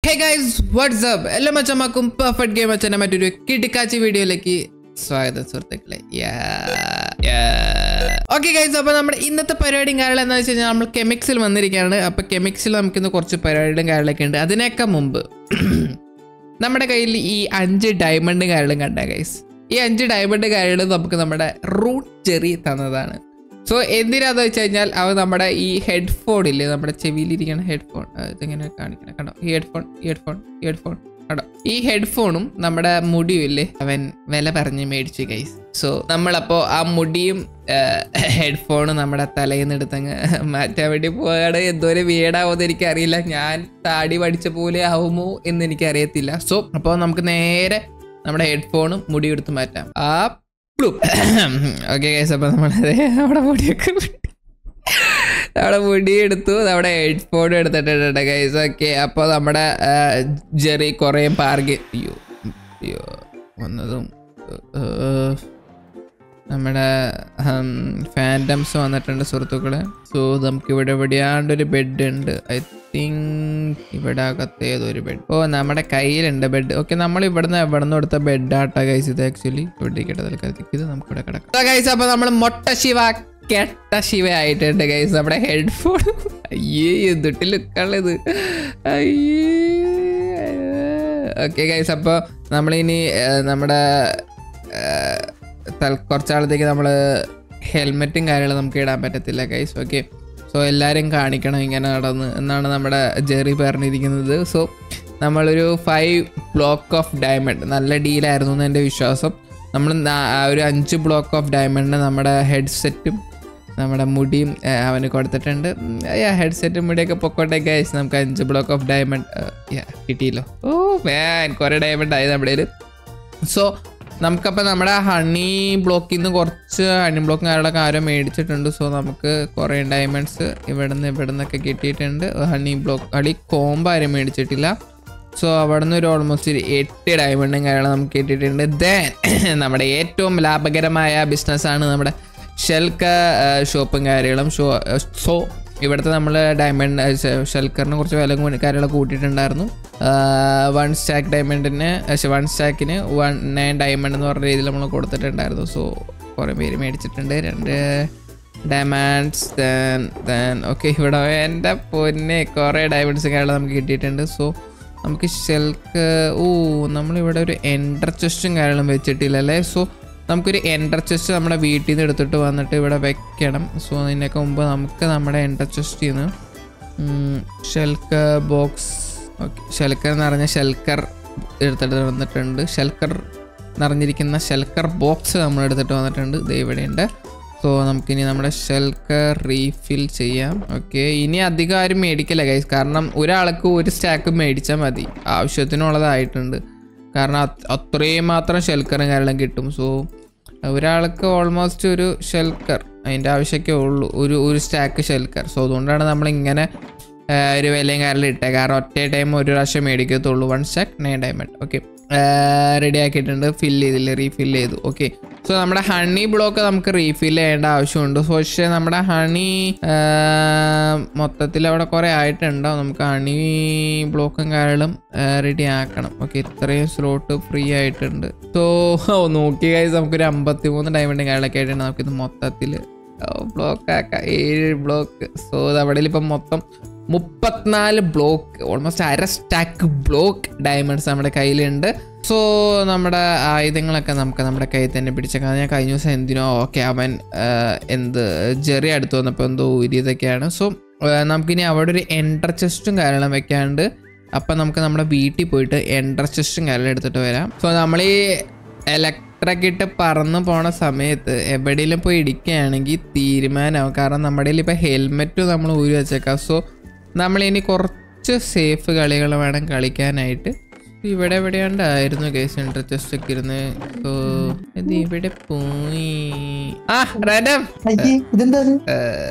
Hey guys WhatsApp എല്ലാ മച്ചമ്മക്കും perfect game അച്ഛൻ്റെ മറ്റൊരു കിടിക്കാച്ചി വീഡിയോയിലേക്ക് സ്വാഗതം സുഹൃത്തുക്കളെ ഓക്കെ ഗൈസ് അപ്പോൾ നമ്മുടെ ഇന്നത്തെ പരിപാടിയും കാര്യങ്ങളും എന്താ വെച്ച് കഴിഞ്ഞാൽ നമ്മൾ കെമിക്സിൽ വന്നിരിക്കുകയാണ് അപ്പോൾ കെമിക്സിൽ നമുക്കിന്ന് കുറച്ച് പരിപാടികളും കാര്യങ്ങളൊക്കെ ഉണ്ട് അതിനൊക്കെ മുമ്പ് നമ്മുടെ കയ്യിൽ ഈ അഞ്ച് ഡയമണ്ട് കാര്യങ്ങളും കണ്ട ഗൈസ് ഈ അഞ്ച് ഡയമണ്ട് കാര്യങ്ങളും നമുക്ക് നമ്മുടെ റൂട്ട് ചെറി തന്നതാണ് സോ എന്തിനാന്ന് വെച്ച് കഴിഞ്ഞാൽ അവ നമ്മുടെ ഈ ഹെഡ്ഫോൺ ഇല്ലേ നമ്മുടെ ചെവിയിലിരിക്കുന്ന ഹെഡ്ഫോൺ ഇതെങ്ങനെ കാണിക്കണം കണ്ടോ ഈ ഹെഡ്ഫോൺ ഈ ഹെഡ്ഫോൺ ഈ ഹെഡ്ഫോൺ കണ്ടോ ഈ ഹെഡ്ഫോണും നമ്മുടെ മുടിയും ഇല്ലേ അവൻ വില പറഞ്ഞ് മേടിച്ചു ഗൈസ് സോ നമ്മളപ്പോൾ ആ മുടിയും ഹെഡ്ഫോണും നമ്മുടെ തലയിൽ നിന്ന് എടുത്തങ്ങ് മാറ്റാൻ വേണ്ടി പോവുകയാണ് എന്തോരം വീടാവുമെന്ന് എനിക്കറിയില്ല ഞാൻ താടി പഠിച്ച പോലെ ആവുമോ എന്ന് എനിക്കറിയത്തില്ല സോ അപ്പോൾ നമുക്ക് നേരെ നമ്മുടെ ഹെഡ്ഫോണും മുടി എടുത്ത് മാറ്റാം ആ ഓക്കെ ഗൈസ് അപ്പോൾ നമ്മളത് നമ്മുടെ മുടിയൊക്കെ വിട്ടു. നമ്മുടെ മുടി എടുത്തു നമ്മുടെ ഹെഡ്ഫോൺ എടുത്തിട്ടുണ്ട് ഗൈസ് ഓക്കെ അപ്പോൾ നമ്മുടെ ആ, ജെറി കുറേ പാർഗ് അയ്യോ അയ്യോ വന്നതും ഏർ, നമ്മുടെ ഫാൻറ്റംസ് വന്നിട്ടുണ്ട് സുഹൃത്തുക്കളെ സോ നമുക്ക് ഇവിടെ എവിടെയാണ്ടൊരു ബെഡ് ഉണ്ട് ഐ തിങ്ക് ഇവിടെ അകത്ത് ഏതൊരു ബെഡ് ഓ നമ്മുടെ കയ്യിലുണ്ട് ബെഡ് ഓക്കെ നമ്മൾ ഇവിടുന്ന് എവിടുന്ന് കൊടുത്ത ബെഡ് ആട്ടാ ഗൈസ് ഇത് ആക്ച്വലി ഇവിടെ ഇരിക്കട്ടെ തൽക്കാലത്തേക്ക് ഇത് നമുക്ക് ഇവിടെ കിടക്കാം ഗൈസ് അപ്പോൾ നമ്മൾ മൊട്ട ശിവ കെട്ട ശിവ ആയിട്ടുണ്ട് ഗൈസ് നമ്മുടെ ഹെഡ്ഫോൺ അയ്യേ എന്തൊട്ട് ലുക്കാണത് അയ്യേ ഓക്കെ ഗൈസ് അപ്പോൾ നമ്മളിനി ഏർ, നമ്മുടെ ഏർ, തൽ- കുറച്ചാളത്തേക്ക് നമ്മൾ ഹെൽമെറ്റും കാര്യങ്ങളും നമുക്ക് ഇടാൻ പറ്റത്തില്ല ഗൈസ് ഓക്കെ സോ എല്ലാവരും കാണിക്കണം ഇങ്ങനെ നടന്ന് എന്നാണ് നമ്മുടെ ജെറി പറഞ്ഞിരിക്കുന്നത് സോ നമ്മളൊരു ഫൈവ് ബ്ലോക്ക് ഓഫ് ഡയമണ്ട് നല്ല ഡീലായിരുന്നു എന്ന് എൻ്റെ വിശ്വാസം നമ്മൾ നാ- ആ ഒരു അഞ്ച് ബ്ലോക്ക് ഓഫ് ഡയമണ്ട് നമ്മുടെ ഹെഡ്സെറ്റും നമ്മുടെ മുടിയും ഏ, അവന് കൊടുത്തിട്ടുണ്ട് ഹെഡ്സെറ്റും മുടിയൊക്കെ പൊക്കോട്ടെ ഗൈസ് നമുക്ക് അഞ്ച് ബ്ലോക്ക് ഓഫ് ഡയമണ്ട് കിട്ടിയല്ലോ ഓ മാൻ കുറേ ഡയമണ്ട് ആയി നമ്മുടെ കയ്യില്. സോ നമുക്കപ്പോൾ നമ്മുടെ ഹണി ബ്ലോക്കിൽ നിന്ന് കുറച്ച് ഹണി ബ്ലോക്ക് കാര്യങ്ങളൊക്കെ ആരോ മേടിച്ചിട്ടുണ്ട് സോ നമുക്ക് കുറേ ഡയമണ്ട്സ് ഇവിടെ നിന്ന് ഇവിടെ നിന്നൊക്കെ കിട്ടിയിട്ടുണ്ട് ഹണി ബ്ലോക്ക് ഹണി കോമ്പ് ആരും മേടിച്ചിട്ടില്ല സോ അവിടെ നിന്ന് ഒരു ഓൾമോസ്റ്റ് ഒരു എട്ട് ഡയമണ്ടും കാര്യങ്ങളും നമുക്ക് കിട്ടിയിട്ടുണ്ട് ദെൻ നമ്മുടെ ഏറ്റവും ലാഭകരമായ ബിസിനസ്സാണ് നമ്മുടെ ഷെൽക്ക ഷോപ്പും കാര്യങ്ങളും ഷോ സോ ഇവിടുത്തെ നമ്മൾ ഡയമണ്ട് ഷെൽക്കറിന് കുറച്ച് വില കൂടി കാര്യങ്ങളൊക്കെ കൂട്ടിയിട്ടുണ്ടായിരുന്നു വൺ സ്റ്റാക്ക് ഡയമണ്ടിന് വൺ സ്റ്റാക്കിന് വൺ നയൻ ഡയമണ്ട് എന്ന് പറഞ്ഞ രീതിയിൽ നമ്മൾ കൊടുത്തിട്ടുണ്ടായിരുന്നു സോ കുറേ പേര് മേടിച്ചിട്ടുണ്ട് രണ്ട് ഡയമണ്ട്സ് ദെൻ ദെൻ ഓക്കെ ഇവിടെ എൻ്റെ പൊന്നെ കുറേ ഡയമണ്ട്സ് കാര്യങ്ങൾ നമുക്ക് കിട്ടിയിട്ടുണ്ട് സോ നമുക്ക് ഷെൽക്ക് ഓ നമ്മളിവിടെ ഒരു എൻഡർ ചെസ്റ്റും കാര്യങ്ങളും വെച്ചിട്ടില്ല അല്ലേ സോ നമുക്കൊരു എൻഡർ ചെസ്റ്റ് നമ്മുടെ വീട്ടിൽ നിന്ന് എടുത്തിട്ട് വന്നിട്ട് ഇവിടെ വെക്കണം സോ അതിനൊക്കെ മുമ്പ് നമുക്ക് നമ്മുടെ എൻഡർ ചെസ്റ്റിൽ നിന്ന് ഷെൽക്കർ ബോക്സ് ഓക്കെ ഷെൽക്കർ എന്ന് പറഞ്ഞ ഷെൽക്കർ എടുത്തിട്ട് വന്നിട്ടുണ്ട് ഷെൽക്കർ നിറഞ്ഞിരിക്കുന്ന ഷെൽക്കർ ബോക്സ് നമ്മൾ എടുത്തിട്ട് വന്നിട്ടുണ്ട് ഇത് ഇവിടെയുണ്ട് സോ നമുക്കിനി നമ്മുടെ ഷെൽക്കർ റീഫിൽ ചെയ്യാം ഓക്കെ ഇനി അധികം ആരും മേടിക്കില്ല ഗൈസ് കാരണം ഒരാൾക്ക് ഒരു സ്റ്റാക്ക് മേടിച്ചാൽ മതി ആവശ്യത്തിനുള്ളതായിട്ടുണ്ട് കാരണം അത് അത്രയും മാത്രം ഷെൽക്കറും കാര്യങ്ങളും കിട്ടും സോ ഒരാൾക്ക് ഓൾമോസ്റ്റ് ഒരു ഷെൽക്കർ അതിൻ്റെ ആവശ്യമൊക്കെ ഉള്ളൂ ഒരു ഒരു സ്റ്റാക്ക് ഷെൽക്കർ സോ അതുകൊണ്ടാണ് നമ്മളിങ്ങനെ ആ, ഒരു വിലയും കാര്യങ്ങളും ഇട്ടേ കാരണം ഒറ്റ ടൈം ഒരു പ്രാവശ്യം മേടിക്കത്തുള്ളൂ one stack nine diamond okay ready ആക്കിയിട്ടുണ്ട് ഫില്ല് ചെയ്തില്ല റീഫിൽ ചെയ്തു ഓക്കെ സോ നമ്മുടെ ഹണി ബ്ലോക്ക് നമുക്ക് റീഫിൽ ചെയ്യേണ്ട ആവശ്യമുണ്ട് സോ പക്ഷേ നമ്മുടെ ഹണി മൊത്തത്തിൽ അവിടെ കുറേ ആയിട്ടുണ്ടോ നമുക്ക് ഹണി ബ്ലോക്കും കാര്യങ്ങളും റെഡി ആക്കണം ഓക്കെ ഇത്രയും സ്ലോട്ട് ഫ്രീ ആയിട്ടുണ്ട് സോ നോക്കി കഴിച്ച് നമുക്കൊരു അമ്പത്തി മൂന്ന് ഡയമണ്ട് കാര്യങ്ങളൊക്കെ ആയിട്ടുണ്ട് നമുക്കിത് മൊത്തത്തിൽ ബ്ലോക്ക് ആക്കാം ഏഴ് ബ്ലോക്ക് സോ അവിടെ ഇപ്പം മൊത്തം മുപ്പത്തിനാല് ബ്ലോക്ക് ഓൾമോസ്റ്റ് അര സ്റ്റാക്ക് ബ്ലോക്ക് ഡയമണ്ട്സ് നമ്മുടെ കയ്യിലുണ്ട് സോ നമ്മുടെ ആയുധങ്ങളൊക്കെ നമുക്ക് നമ്മുടെ കയ്യിൽ തന്നെ പിടിച്ചേക്കാം ഞാൻ കഴിഞ്ഞ ദിവസം എന്തിനോ ഓക്കെ അവൻ ആ, എന്ത് ജെറി അടുത്ത് വന്നപ്പോൾ എന്തോ ഊരിയതൊക്കെയാണ് സോ നമുക്കിനി അവിടെ ഒരു എൻട്ര ചെസ്റ്റും കാര്യങ്ങളും വെക്കാണ്ട് അപ്പം നമുക്ക് നമ്മുടെ വീട്ടിൽ പോയിട്ട് എൻട്ര ചെസ്റ്റും കാര്യങ്ങളും എടുത്തിട്ട് വരാം സോ നമ്മൾ ഈ ഇലക്ട്രിക് ഇട്ട് പറന്ന് പോണ സമയത്ത് എവിടെയെങ്കിലും പോയി ഇടിക്കുകയാണെങ്കിൽ തീരുമാനമാവും കാരണം നമ്മുടെ കയ്യിൽ ഇപ്പോൾ ഹെൽമെറ്റ് നമ്മൾ ഊരി വെച്ചേക്കാം സോ നമ്മളിനി കുറച്ച് സേഫ് കളികൾ വേണം കളിക്കാനായിട്ട് ഇവിടെ എവിടെയാണ്ടായിരുന്നു കേസ് ഇൻട്രസ്റ്റ് ഒക്കെ ഇരുന്ന് സോ ഇത് ഇവിടെ പോയി ആ റനം അയ്യേ ഇതെന്താ ഇത്?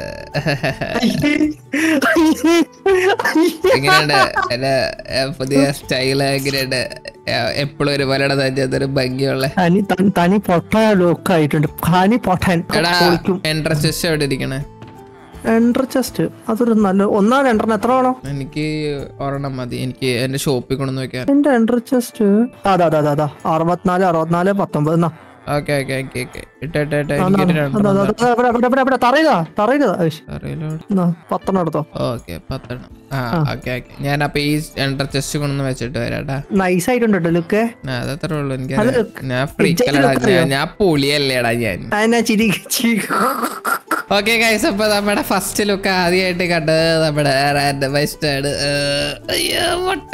എങ്ങനെയുണ്ട് എന്റെ ഏ, പുതിയ സ്റ്റൈല് എങ്ങനെയുണ്ട് എപ്പോഴും ഒരു പോലെയുടെ തന്നെ ഭംഗിയുള്ള തനി തനി- തനി പൊട്ട ലോക്ക് ആയിട്ടുണ്ട് തനി പൊട്ടൻ എടാ പൊളിക്കും എൻട്രസ്റ്റ് എവിടെ ഇരിക്കണേ എൻട്ര ചെസ്റ്റ് അതൊരു നല്ല ഒന്നാ രണ്ടെണ്ണം എത്ര വേണം എനിക്ക് ഒരെണ്ണം മതി എനിക്ക് എന്റെ ഷോപ്പിൽ കൊണ്ടു വെക്കാൻ എന്റെ എൻട്ര ചെസ്റ്റ് അതാ അതാ അതാ അതാ അറുപത്തിനാല് അറുപത്തിനാല് പത്തൊമ്പത് എന്നാ ഓക്കെ ഓക്കെ ഓക്കെ ഓക്കെ ഇട്ട ഇട്ട ഇട്ട അതാ, എനിക്ക് അതാ, അതാ, അതാ, അതാ, ഇവിടെ, ഇവിടെ, ഇവിടെ, ഇവിടെ, തറയുക തറയുക ഏയ്, അറിയില്ല എന്നാ, പത്തെണ്ണം എടുത്തോ ഓക്കെ പത്തെണ്ണം ആ ഓക്കെ ഓക്കെ ഞാൻ അപ്പൊ ഈ എൻ്റർ ചെസ്റ്റ് കൊണ്ടു വെച്ചിട്ട് വരാട്ടാ നൈസ് ആയിട്ടുണ്ട് കേട്ടോ ലുക്ക് ആ, അതത്രേ ഉള്ളൂ എനിക്ക് അത് ഞാൻ ഫ്രീക്കല്ലടാ ഇജ്ജ് ഞാൻ ഞാൻ പൊളിയല്ലേടാ ഞാൻ അതിനാ ചിരി ചിരി ഓക്കെ ഗൈസ് അപ്പൊ നമ്മുടെ ഫസ്റ്റ് ലുക്ക് ആദ്യമായിട്ട് കണ്ടത് നമ്മുടെ റാൻഡമൈസ്ഡ് ആണ് ഏഹ്, അയ്യോ മുട്ട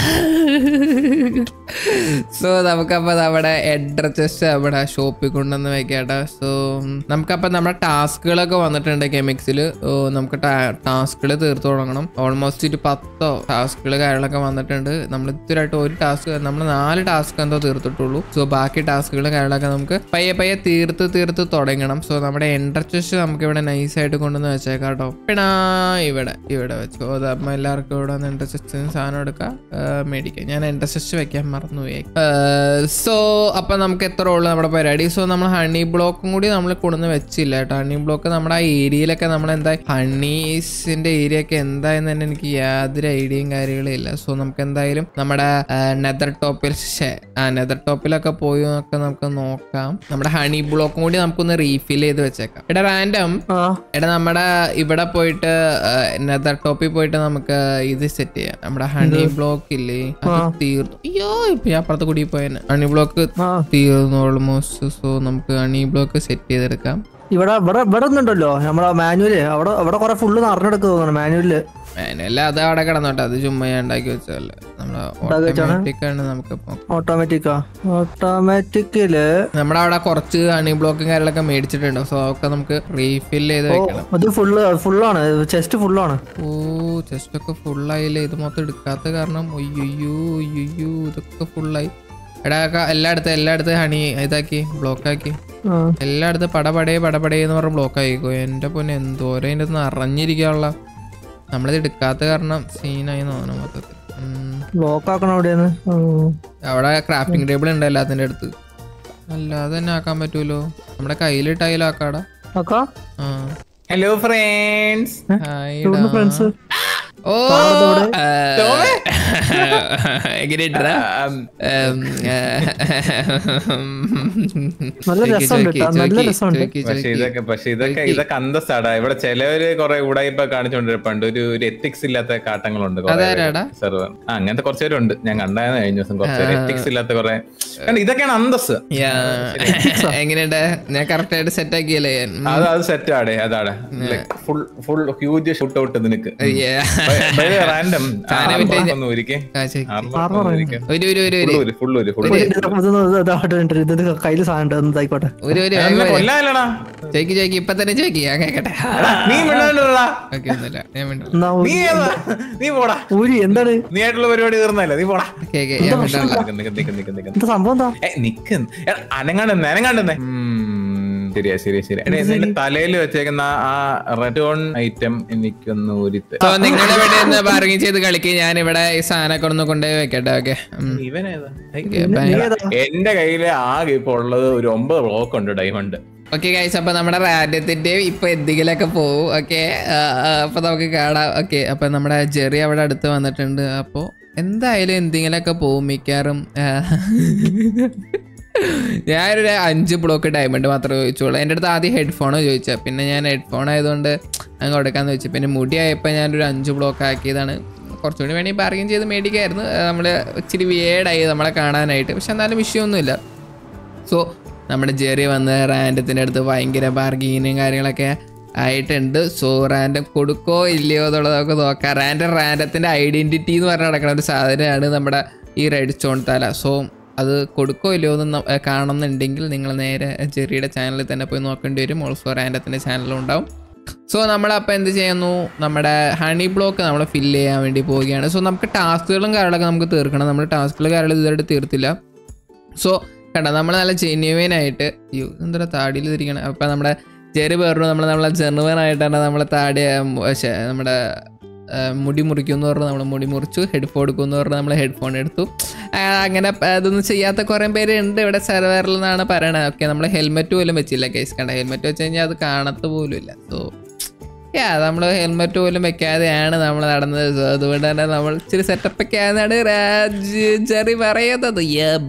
സോ നമുക്കപ്പോ നമ്മുടെ എൻട്ര ചെസ്റ്റ് നമ്മുടെ ഷോപ്പിൽ കൊണ്ടുവന്ന് വെക്കാട്ടോ സോ നമുക്കപ്പോ നമ്മുടെ ടാസ്കുകളൊക്കെ വന്നിട്ടുണ്ട് കെമിക്സിൽ നമുക്ക് ടാസ്കുകൾ തീർത്തു തുടങ്ങണം ഓൾമോസ്റ്റ് ഒരു പത്തോ ടാസ്കുകൾ കാര്യങ്ങളൊക്കെ വന്നിട്ടുണ്ട് നമ്മൾ ഇത്തരമായിട്ട് ഒരു ടാസ്ക് നമ്മൾ നാല് ടാസ്ക് എന്തോ തീർത്തിട്ടുള്ളൂ സോ ബാക്കി ടാസ്കുകൾ കാര്യങ്ങളൊക്കെ നമുക്ക് പയ്യെ പയ്യെ തീർത്ത് തീർത്ത് തുടങ്ങണം സോ നമ്മുടെ എൻട്ര ചെസ്റ്റ് നമുക്ക് ഇവിടെ നൈസ് ആയിട്ട് കൊണ്ടുവന്ന് വെച്ചേക്കാം കേട്ടോ പിണാ ഇവിടെ ഇവിടെ വെച്ചു അതാകുമ്പോൾ എല്ലാവർക്കും ഇവിടെ വന്ന് എൻട്ര ചെസ്റ്റിന് സാധനം എടുക്കാം ഏഹ് മേടിക്കാം ഞാൻ എൻട്ര ചെസ്റ്റ് വെക്കാൻ മറന്നുപോയി സോ അപ്പൊ നമുക്ക് എത്ര ഉള്ളു നമ്മുടെ പരിപാടി സോ നമ്മൾ ഹണി ബ്ലോക്കും കൂടി നമ്മൾ കൊണ്ടുവന്ന് വെച്ചില്ല കേട്ടോ ഹണി ബ്ലോക്ക് നമ്മുടെ ആ ഏരിയയിലൊക്കെ നമ്മൾ എന്താ ഹണീസിന്റെ ഏരിയ ഒക്കെ എന്തായെന്ന് തന്നെ എനിക്ക് യാതൊരു ഐഡിയയും കാര്യങ്ങളും ഇല്ല സോ നമുക്ക് എന്തായാലും നമ്മുടെ നെതർ ടോപ്പിൽ ആ നെതർ ടോപ്പിലൊക്കെ പോയി ഒക്കെ നമുക്ക് നോക്കാം നമ്മുടെ ഹണി ബ്ലോക്കും കൂടി നമുക്കൊന്ന് റീഫിൽ ചെയ്ത് വെച്ചേക്കാം എടാ റാൻഡം ആ എടാ നമ്മുടെ ഇവിടെ പോയിട്ട് നെതർ ടോപ്പിൽ പോയിട്ട് നമുക്ക് ഇത് സെറ്റ് ചെയ്യാം നമ്മുടെ ഹണി ബ്ലോക്ക് ഇല്ലേ അത് തീർന്നു അയ്യോ ഇപ്പൊ ഞാൻ അപ്പുറത്ത് കൂടി പോയേനെ ഹണി ബ്ലോക്ക് ആ തീർന്നു ഓൾമോസ്റ്റ് സോ നമുക്ക് ഹണി ബ്ലോക്ക് സെറ്റ് ചെയ്തെടുക്കാം ഇവിടെ ഇവിടെ ഇവിടെ ഒന്നുണ്ടല്ലോ നമ്മളെ മാനുവല് അവിടെ അവിടെ കുറെ ഫുള്ള് നിറഞ്ഞെടുക്ക് തോന്നുന്നു മാനുവല് അല്ല അത് അവിടെ കിടന്നോട്ടെ അത് ചുമ്മാ ഞാൻ ഉണ്ടാക്കി വെച്ചതല്ലേ നമ്മുടെ ഓട്ടോമാറ്റിക് ആണ് നമുക്കിപ്പോ ഓട്ടോമാറ്റിക്കാ ഓട്ടോമാറ്റിക്കില് നമ്മുടെ അവിടെ കുറച്ച് ഹണി ബ്ലോക്കും കാര്യങ്ങളൊക്കെ മേടിച്ചിട്ടുണ്ട് സോ അതൊക്കെ നമുക്ക് റീഫിൽ ചെയ്ത് വെക്കണം അത് ഫുള്ള് ഫുള്ളാണ് ചെസ്റ്റ് ഫുള്ളാണ് ഓ ചെസ്റ്റ് ഒക്കെ ഫുള്ളായില്ലേ ഇത് മൊത്തം എടുക്കാത്ത കാരണം ഒയ്യോ ഒയ്യോ ഇതൊക്കെ ഫുള്ളായി എടാ ക- എല്ലായിടത്തും എല്ലായിടത്തും ഹണി ഇതാക്കി ബ്ലോക്ക് ആക്കി എല്ലായിടത്തും പടപടേ പടപടേ എന്ന് പറഞ്ഞ് ബ്ലോക്ക് ആയിക്കോ എൻ്റെ പൊന്നെ എന്തോരം അതിൻ്റെ അകത്ത് നിറഞ്ഞിരിക്കാനുള്ള നമ്മളിത് എടുക്കാത്ത കാരണം സീനായി തോന്നുന്നു മൊത്തത്തിൽ ഉം. ലോക്ക് ആക്കണം അവിടെയാണ് അവിടെ ക്രാഫ്റ്റിംഗ് ടേബിൾ ഉണ്ട് എല്ലാത്തിൻ്റെ അടുത്ത് അല്ലാതെ തന്നെ ആക്കാൻ പറ്റൂലോ നമ്മുടെ കയ്യിലിട്ട് അതിലാക്കാടാ ആക്കാ ആ ഹലോ ഫ്രണ്ട്സ് ഹായ് ഫ്രണ്ട്സ് ഓ ആ, എങ്ങനെയുണ്ടെടാ? ഉം, ആ, നല്ല ചോയ്ക്ക്, രസമുണ്ട് ചോയ്ക്ക്, കേട്ടോ, നല്ല ചോയ്ക്ക്, രസമുണ്ട്. ചോയ്ക്ക്, പക്ഷെ ചോയ്ക്ക്. ഇതൊക്കെ പക്ഷെ ഇതൊക്കെ ഇതൊക്കെ അന്തസ്സാടാ ഇവിടെ ചിലവര് കുറെ ഉടായിപ്പ കാണിച്ചോണ്ടിരുന്ന പണ്ട് ഒരു ഒരു എത്തിക്സ് ഇല്ലാത്ത കാട്ടങ്ങളുണ്ട് കുറെ അതാരാടാ? സെർവർ ആ അങ്ങനത്തെ കുറച്ച് പേരുണ്ട് ഞാൻ കണ്ടായിരുന്നു കഴിഞ്ഞ ദിവസം കുറച്ച് പേര് എത്തിക്സ് ഇല്ലാത്ത കുറെ കാരണം ഇതൊക്കെയാണ് അന്തസ് യാ. എങ്ങനെയുണ്ട് ഞാൻ കറക്റ്റ് ആയിട്ട് സെറ്റ് ആക്കിയല്ലേ ഉം. അത് അത് സെറ്റ് ആടെ അതാണ് full full huge shoot out നിനക്ക് Yeah. റാൻഡം സാധനം വിറ്റ് ഒന്ന് ഒരിക്കേ ആ, ചോയ്ക്ക്. ഫുൾ ഒരു ഒരു ഒരു ഒരു ഫുൾ ഒരു ഫുൾ ഇത് കയ്യില് സാധനം ഉണ്ട് ഒന്ന് ഇതായിക്കോട്ടെ ഒരു ഒരു കൊല്ലാലടാ ചോയ്ക്ക് ചോയ്ക്ക് ഇപ്പൊ തന്നെ ചോയ്ക്ക് ഞാൻ കേക്കട്ടെ നീ മിണ്ടാണ്ടാ ഓക്കെ ഒന്നുമില്ല ഞാൻ മിണ്ടാം എന്നാ നീ ഏതാ? നീ പോടാ ഊരി എന്താണ് നീ ആയിട്ടുള്ള പരിപാടി തീർന്നല്ലേ നീ പോടാ ഓക്കെ ഓക്കെ ഞാൻ മിണ്ടാം നിക്ക് നിക്ക് നിക്ക് നിക്ക് നിക്ക്. എന്താ സംഭവം എന്താ ഏ, നിക്ക് എടാ, അനങ്ങാണ്ടെന്ന് അനങ്ങാണ്ടെന്ന് ശരിയാ ശരിയാ ശരി എടേ നിന്റെ തലയിൽ വെച്ചേക്കുന്ന ആ റെഡ് ഓൺ ഐറ്റം എനിക്കൊന്ന് ഒരു സോ നിങ്ങളുടെ ഇവിടെ നിന്ന് ബാർഗിൻ ചെയ്ത് കളിക്കുക ഞാൻ ഇവിടെ ഈ സാധനമൊക്കെ ഒന്ന് കൊണ്ടുപോയി വെക്കട്ടെ ഓക്കെ ഇവനേതാ നീ ഏതാ എന്റെ കയ്യില് ആകെ ഇപ്പൊ ഉള്ളത് ഒരു ഒമ്പത് ബ്ലോക്ക് ഉണ്ട് ഡയമണ്ട് ഓക്കെ ഗൈസ് അപ്പൊ നമ്മുടെ റാഡ്യത്തിന്റെ ഇപ്പൊ എന്തെങ്കിലുമൊക്കെ പോവും ഓക്കെ അപ്പൊ നമുക്ക് കാണാം ഓക്കെ അപ്പൊ നമ്മുടെ ജെറി അവിടെ അടുത്ത് വന്നിട്ടുണ്ട് അപ്പോ എന്തായാലും എന്തെങ്കിലുമൊക്കെ പോവും മിക്കാറും ആ, ഞാനൊരു അഞ്ച് ബ്ലോക്ക് ഡയമണ്ട് മാത്രമേ ചോദിച്ചോളൂ എൻ്റെ അടുത്ത് ആദ്യം ഹെഡ്ഫോൺ ചോദിച്ചത് പിന്നെ ഞാൻ ഹെഡ്ഫോൺ ആയതുകൊണ്ട് അങ്ങ് കൊടുക്കാന്ന് വെച്ചു പിന്നെ മുടി ആയപ്പോൾ ഞാനൊരു അഞ്ച് ബ്ലോക്ക് ആക്കിയതാണ് കുറച്ചുകൂടി വേണമെങ്കിൽ ബാർഗിൻ ചെയ്ത് മേടിക്കായിരുന്നു നമ്മൾ ഇച്ചിരി വിയേഡായി നമ്മളെ കാണാനായിട്ട് പക്ഷെ എന്നാലും വിഷയമൊന്നുമില്ല സോ നമ്മുടെ ജെറി വന്ന് റാൻഡത്തിൻ്റെ അടുത്ത് ഭയങ്കര ബാർഗീനും കാര്യങ്ങളൊക്കെ ആയിട്ടുണ്ട് സോ റാൻഡം കൊടുക്കോ ഇല്ലയോ എന്നുള്ളത് നമുക്ക് നോക്കാം റാൻഡം റാൻഡത്തിൻ്റെ ഐഡൻറ്റിറ്റി എന്ന് പറഞ്ഞ് നടക്കുന്ന ഒരു സാധനമാണ് നമ്മുടെ ഈ റെഡ് സ്റ്റോൺ തല സോ അത് കൊടുക്കോ ഇല്ലയോ എന്ന് ന- ഏർ കാണുന്നുണ്ടെങ്കിൽ നിങ്ങൾ നേരെ ജെറിയുടെ ചാനലിൽ തന്നെ പോയി നോക്കേണ്ടി വരും ഓൾസോ റാൻഡത്തിൻ്റെ ചാനലും ഉണ്ടാവും സോ നമ്മളപ്പോൾ എന്ത് ചെയ്യുന്നു നമ്മുടെ ഹണി ബ്ലോക്ക് നമ്മൾ ഫില്ല് ചെയ്യാൻ വേണ്ടി പോവുകയാണ് സോ നമുക്ക് ടാസ്കുകളും കാര്യങ്ങളൊക്കെ നമുക്ക് തീർക്കണം നമ്മൾ ടാസ്കുകൾ കാര്യങ്ങൾ ഇതുവരെ തീർത്തില്ല സോ കണ്ടോ നമ്മൾ നല്ല ജെന്യുവൻ ആയിട്ട് അയ്യോ എന്താ താടിയിൽ തിരിക്കണം അപ്പം നമ്മുടെ ചെറു പേറിന് നമ്മൾ നമ്മളെ ജെനുവൻ ആയിട്ടാണ് നമ്മളെ താടി ഉം, ശ്ശെ, നമ്മുടെ ആ, മുടി മുറിക്കുമെന്ന് പറഞ്ഞ് നമ്മൾ മുടി മുറിച്ചു ഹെഡ്ഫോൺ എടുക്കുമെന്ന് പറഞ്ഞ് നമ്മൾ ഹെഡ്ഫോൺ എടുത്തു ആ, അങ്ങനെ പ- അതൊന്നും ചെയ്യാത്ത കുറേ പേര് ഉണ്ട് ഇവിടെ സെർവറിൽ നിന്നാണ് പറയണത് ഓക്കെ നമ്മൾ ഹെൽമെറ്റ് പോലും വെച്ചില്ല കേസ് കണ്ട ഹെൽമെറ്റ് വെച്ച് കഴിഞ്ഞാൽ അത് കാണത്ത് പോലും ഇല്ല സോ യാ നമ്മൾ ഹെൽമെറ്റ് പോലും വെക്കാതെയാണ് നമ്മൾ നടന്നത് So, അതുകൊണ്ട് തന്നെ നമ്മൾ ഇച്ചിരി സെറ്റപ്പ് ഒക്കെ ആണെന്നാണ് രാജ് ജെറി പറയുന്നത്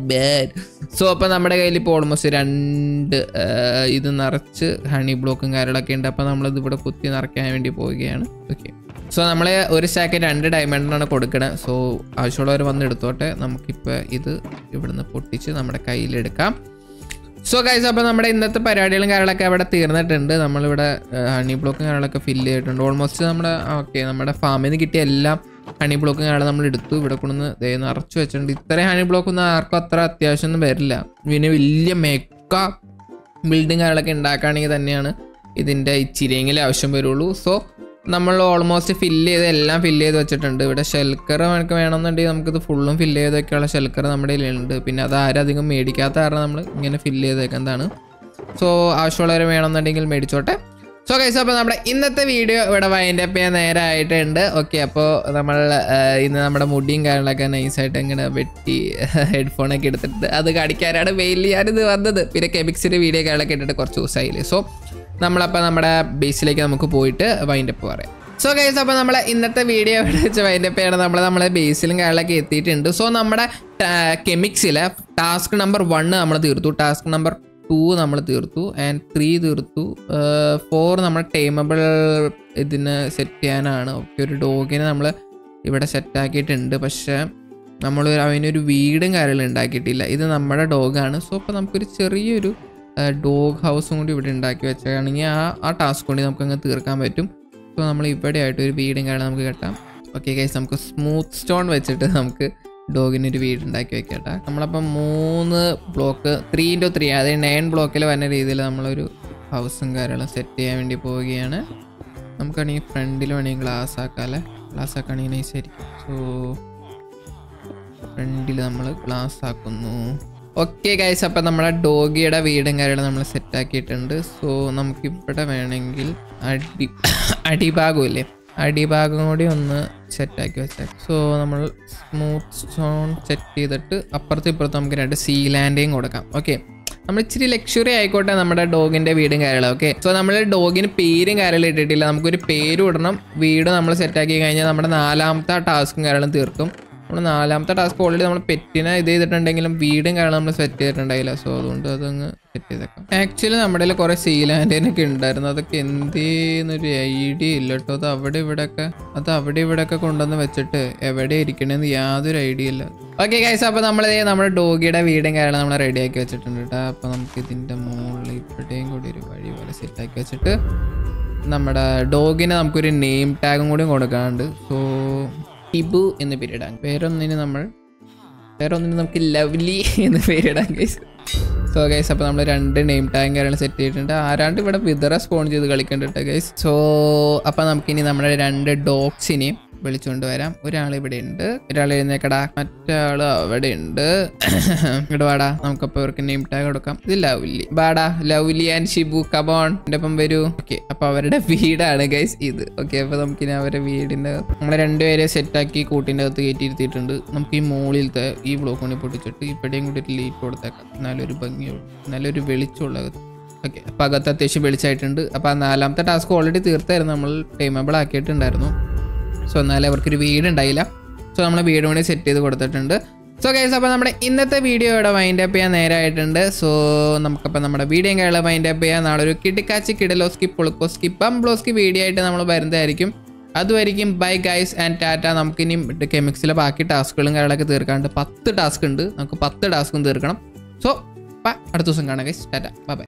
സോ അപ്പോൾ നമ്മുടെ കയ്യിൽ ഇപ്പോൾ ഓൾമോസ്റ്റ് രണ്ട് ആ, ഇത് നിറച്ച് ഹണി ബ്ലോക്കും കാര്യങ്ങളൊക്കെ ഉണ്ട് അപ്പോൾ നമ്മളിത് ഇവിടെ കുത്തി നിറയ്ക്കാൻ വേണ്ടി പോവുകയാണ് ഓക്കെ സോ നമ്മൾ ഒരു സ്റ്റാക്ക് രണ്ട് ഡയമണ്ടാണ് കൊടുക്കണത് സോ ആവശ്യമുള്ളവർ വന്ന് എടുത്തോട്ടെ നമുക്കിപ്പോൾ ഇത് ഇവിടുന്ന് പൊട്ടിച്ച് നമ്മുടെ കയ്യിലെടുക്കാം സോ ഗൈസ് അപ്പോൾ നമ്മുടെ ഇന്നത്തെ പരിപാടികളും കാര്യങ്ങളൊക്കെ അവിടെ തീർന്നിട്ടുണ്ട് നമ്മളിവിടെ ഹണി ബ്ലോക്കും കാര്യങ്ങളൊക്കെ ഫില്ല് ചെയ്തിട്ടുണ്ട് ഓൾമോസ്റ്റ് നമ്മുടെ ഓക്കെ നമ്മുടെ ഫാമിൽ നിന്ന് കിട്ടിയ എല്ലാം ഹണി ബ്ലോക്കും കാര്യങ്ങളും നമ്മൾ എടുത്തു ഇവിടെ കൊണ്ടുവന്ന് ദേ നിറച്ച് വെച്ചിട്ടുണ്ട് ഇത്രയും ഹണി ബ്ലോക്ക് ഒന്നും ആർക്കും അത്ര അത്യാവശ്യമൊന്നും വരില്ല പിന്നെ വലിയ മെക്ക ബിൽഡിംഗ് കാര്യങ്ങളൊക്കെ ഉണ്ടാക്കുകയാണെങ്കിൽ തന്നെയാണ് ഇതിൻ്റെ ഇച്ചിരിയെങ്കിലും ആവശ്യം വരുള്ളൂ സോ നമ്മൾ ഓൾമോസ്റ്റ് ഫില്ല് ചെയ്ത് എല്ലാം ഫില്ല് ചെയ്ത് വെച്ചിട്ടുണ്ട് ഇവിടെ ഷെൽക്കർ നമുക്ക് വേണമെന്നുണ്ടെങ്കിൽ നമുക്കിത് ഫുള്ളും ഫില്ല് ചെയ്തൊക്കെയുള്ള ഷെൽക്കർ നമ്മുടെ കയ്യിലുണ്ട് പിന്നെ അത് ആരും അധികം മേടിക്കാത്ത കാരണം നമ്മൾ ഇങ്ങനെ ഫില്ല് ചെയ്തേക്കുന്നതാണ് സോ ആവശ്യമുള്ളവർ വേണമെന്നുണ്ടെങ്കിൽ മേടിച്ചോട്ടെ സോ കൈസ് അപ്പോൾ നമ്മുടെ ഇന്നത്തെ വീഡിയോ ഇവിടെ വൈൻഡ് അപ്പ് ചെയ്യാൻ നേരമായിട്ടുണ്ട് ഓക്കെ അപ്പോൾ നമ്മൾ ആ, ഇന്ന് നമ്മുടെ മുടിയും കാര്യങ്ങളൊക്കെ നൈസായിട്ട് ഇങ്ങനെ വെട്ടി ഹെഡ്ഫോണൊക്കെ എടുത്തിട്ട് അത് കാണിക്കാനാണ് മെയിൻലി ഞാനിത് വന്നത് പിന്നെ കെമിക്സിൻ്റെ വീഡിയോ കാര്യങ്ങളൊക്കെ ഇട്ടിട്ട് കുറച്ച് ദിവസമായില്ലേ സോ നമ്മളപ്പോൾ നമ്മുടെ ബേസിലേക്ക് നമുക്ക് പോയിട്ട് വൈൻഡ് അപ്പ് പറയാം സോ ഗൈസ് അപ്പോൾ നമ്മൾ ഇന്നത്തെ വീഡിയോ ഇവിടെ വെച്ച് വൈൻഡ് അപ്പ് ചെയ്യണം നമ്മൾ നമ്മളെ ബേസിലും കാര്യങ്ങളൊക്കെ എത്തിയിട്ടുണ്ട് സോ നമ്മുടെ കെമിക്സിലെ ടാസ്ക് നമ്പർ വണ്ണ് നമ്മൾ തീർത്തു ടാസ്ക് നമ്പർ ടു നമ്മൾ തീർത്തു ആൻഡ് ത്രീ തീർത്തു ഫോർ നമ്മൾ ടൈമബിൾ ഇതിന് സെറ്റ് ചെയ്യാനാണ് ഓക്കെ ഒരു ഡോഗിനെ നമ്മൾ ഇവിടെ സെറ്റാക്കിയിട്ടുണ്ട് പക്ഷേ നമ്മൾ അതിനൊരു വീടും കാര്യങ്ങളും ഉണ്ടാക്കിയിട്ടില്ല ഇത് നമ്മുടെ ഡോഗാണ് സോ അപ്പോൾ നമുക്കൊരു ചെറിയൊരു ഡോഗ് ഹൗസും കൂടി ഇവിടെ ഉണ്ടാക്കി വെച്ചാണെങ്കിൽ ആ ആ ടാസ്ക് കൊണ്ട് നമുക്ക് അങ്ങ് തീർക്കാൻ പറ്റും സോ നമ്മൾ ഇവിടെ ആയിട്ട് ഒരു വീടും കാര്യം നമുക്ക് കെട്ടാം ഓക്കെ ഗൈസ് നമുക്ക് സ്മൂത്ത് സ്റ്റോൺ വെച്ചിട്ട് നമുക്ക് ഡോഗിന് ഒരു വീട് ഉണ്ടാക്കി വെക്കട്ടെ നമ്മളപ്പം മൂന്ന് ബ്ലോക്ക് ത്രീ ഇൻറ്റു ത്രീ അതായത് നയൻ ബ്ലോക്കിൽ വരുന്ന രീതിയിൽ നമ്മളൊരു ഹൗസും കാര്യങ്ങളും സെറ്റ് ചെയ്യാൻ വേണ്ടി പോവുകയാണ് നമുക്കാണെങ്കിൽ ഫ്രണ്ടിൽ വേണമെങ്കിൽ ഗ്ലാസ് ആക്കാമല്ലേ ഗ്ലാസ് ആക്കുകയാണെങ്കിൽ നൈസ് ആയിരിക്കും സോ ഫ്രണ്ടിൽ നമ്മൾ ഗ്ലാസ് ആക്കുന്നു ഓക്കെ ഗൈസ് അപ്പം നമ്മുടെ ഡോഗിയുടെ വീടും കാര്യങ്ങളും നമ്മൾ സെറ്റ് ആക്കിയിട്ടുണ്ട് സോ നമുക്കിവിടെ വേണമെങ്കിൽ അടി അടിഭാഗം ഇല്ലേ അടിഭാഗം കൂടി ഒന്ന് സെറ്റാക്കി വെച്ചാൽ സോ നമ്മൾ സ്മൂത്ത് സ്റ്റോൺ സെറ്റ് ചെയ്തിട്ട് അപ്പുറത്തും ഇപ്പുറത്തും നമുക്ക് രണ്ട് സീ ലാൻഡിങ് കൊടുക്കാം ഓക്കെ നമ്മൾ ഇച്ചിരി ലക്ഷറി ആയിക്കോട്ടെ നമ്മുടെ ഡോഗിന്റെ വീടും കാര്യങ്ങളും ഓക്കെ സോ നമ്മൾ ഡോഗിന് പേരും കാര്യങ്ങളും ഇട്ടിട്ടില്ല നമുക്കൊരു പേരും ഇടണം വീട് നമ്മൾ സെറ്റാക്കി കഴിഞ്ഞാൽ നമ്മുടെ നാലാമത്തെ ടാസ്കും കാര്യങ്ങളും തീർക്കും നമ്മൾ നാലാമത്തെ ടാസ്ക് ഓൾറെഡി നമ്മൾ പെറ്റിനെ ഇത് ചെയ്തിട്ടുണ്ടെങ്കിലും വീടും കാരണം നമ്മൾ സെറ്റ് ചെയ്തിട്ടുണ്ടായില്ല സോ അതുകൊണ്ട് അതങ്ങ് സെറ്റ് ചെയ്തേക്കാം ആക്ച്വലി നമ്മുടെ കയ്യിൽ കുറേ സീലാൻഡിനൊക്കെ ഉണ്ടായിരുന്നു അതൊക്കെ എന്തേന്നൊരു ഐഡിയ ഇല്ല കേട്ടോ അത് അവിടെ ഇവിടെയൊക്കെ അത് അവിടെ ഇവിടെയൊക്കെ കൊണ്ടുവന്ന് വെച്ചിട്ട് എവിടെ ഇരിക്കണേന്ന് യാതൊരു ഐഡിയ ഇല്ല ഓക്കെ ഗൈസ് അപ്പോൾ നമ്മൾ നമ്മുടെ ഡോഗിയുടെ വീടും കാര്യങ്ങളും നമ്മൾ റെഡിയാക്കി വെച്ചിട്ടുണ്ട് കേട്ടോ അപ്പോൾ നമുക്ക് ഇതിൻ്റെ മുകളിൽ ഇവിടെയും കൂടി ഒരു വഴി പോലെ സെറ്റാക്കി വെച്ചിട്ട് നമ്മുടെ ഡോഗിന് നമുക്കൊരു നെയിം ടാഗും കൂടി കൊടുക്കാനുണ്ട് സോ ടിബു എന്ന് പേരിടാൻ വേറൊന്നിന് നമ്മൾ വേറൊന്നിന് നമുക്ക് ലവ്ലി എന്ന് പേരിടാൻ ഗൈസ് സോ ഗൈസ് അപ്പോൾ നമ്മൾ രണ്ട് നെയിം ടാഗും കാര്യങ്ങൾ സെറ്റ് ചെയ്തിട്ടുണ്ട് ആരാണ്ട് ഇവിടെ വിതറ സ്പോൺ ചെയ്ത് കളിക്കണ്ടിട്ട് ഗൈസ് സോ അപ്പോൾ നമുക്കിനി നമ്മുടെ രണ്ട് ഡോഗ്സിനെയും വിളിച്ചുകൊണ്ട് വരാം ഒരാൾ ഇവിടെ ഉണ്ട് ഒരാൾ എഴുന്നേക്കടാ മറ്റാള് അവിടെ ഉണ്ട് ഇവിടെ വാടാ നമുക്കപ്പോൾ ഇവർക്ക് നെയിം ടാഗ് കൊടുക്കാം ഇത് ലവ്ലി ബാടാ ലവ്ലി ആൻഡ് ഷിബു കബോൺ എൻ്റെ ഒപ്പം വരൂ ഓക്കെ അപ്പൊ അവരുടെ വീടാണ് ഗൈസ് ഇത് ഓക്കെ അപ്പൊ നമുക്കിനി അവരുടെ വീടിന്റെ നമ്മളെ രണ്ടുപേരെ സെറ്റാക്കി കൂട്ടിൻ്റെ അകത്ത് കയറ്റിയിരുത്തിയിട്ടുണ്ട് നമുക്ക് ഈ മുകളിലത്തെ ഈ ബ്ലോക്ക് കൊണ്ട് പൊട്ടിച്ചിട്ട് ഇവിടെയും കൂടി ഒരു ലീറ്റ് കൊടുത്തേക്കാം നല്ലൊരു ഭംഗിയുള്ള നല്ലൊരു വെളിച്ചമുള്ള ഓക്കെ അപ്പോൾ അകത്ത് അത്യാവശ്യം വെളിച്ചായിട്ടുണ്ട് അപ്പോൾ ആ നാലാമത്തെ ടാസ്ക് ഓൾറെഡി തീർത്തായിരുന്നു നമ്മൾ ടൈമബിൾ ആക്കിയിട്ടുണ്ടായിരുന്നു സോ എന്നാലും അവർക്കൊരു വീട് ഉണ്ടായില്ല സോ നമ്മൾ വീട് കൂടി സെറ്റ് ചെയ്ത് കൊടുത്തിട്ടുണ്ട് സോ ഗൈസ് അപ്പോൾ നമ്മുടെ ഇന്നത്തെ വീഡിയോ ഇവിടെ വൈൻഡ് അപ്പ് ചെയ്യാൻ നേരമായിട്ടുണ്ട് സോ നമുക്കപ്പോൾ നമ്മുടെ വീഡിയോ കാര്യങ്ങൾ വൈൻഡ് അപ്പ് ചെയ്യാൻ നാളെ ഒരു കിട്ടിക്കാച്ചി കിടലോസ്കി പുളുക്കോസ്കി ബംബ്ലോസ്കി വീഡിയോ ആയിട്ട് നമ്മൾ വരുന്നതായിരിക്കും അതുമായിരിക്കും ബൈ ഗൈസ് ആൻഡ് ടാറ്റ നമുക്കിനി കെമിക്സിലെ ബാക്കി ടാസ്കുകളും കാര്യങ്ങളൊക്കെ തീർക്കാണ്ട് പത്ത് ടാസ്ക് ഉണ്ട് നമുക്ക് പത്ത് ടാസ്കും തീർക്കണം സോ അടുത്ത ദിവസം കാണാം ഗൈസ് ടാറ്റ ബൈ ബൈ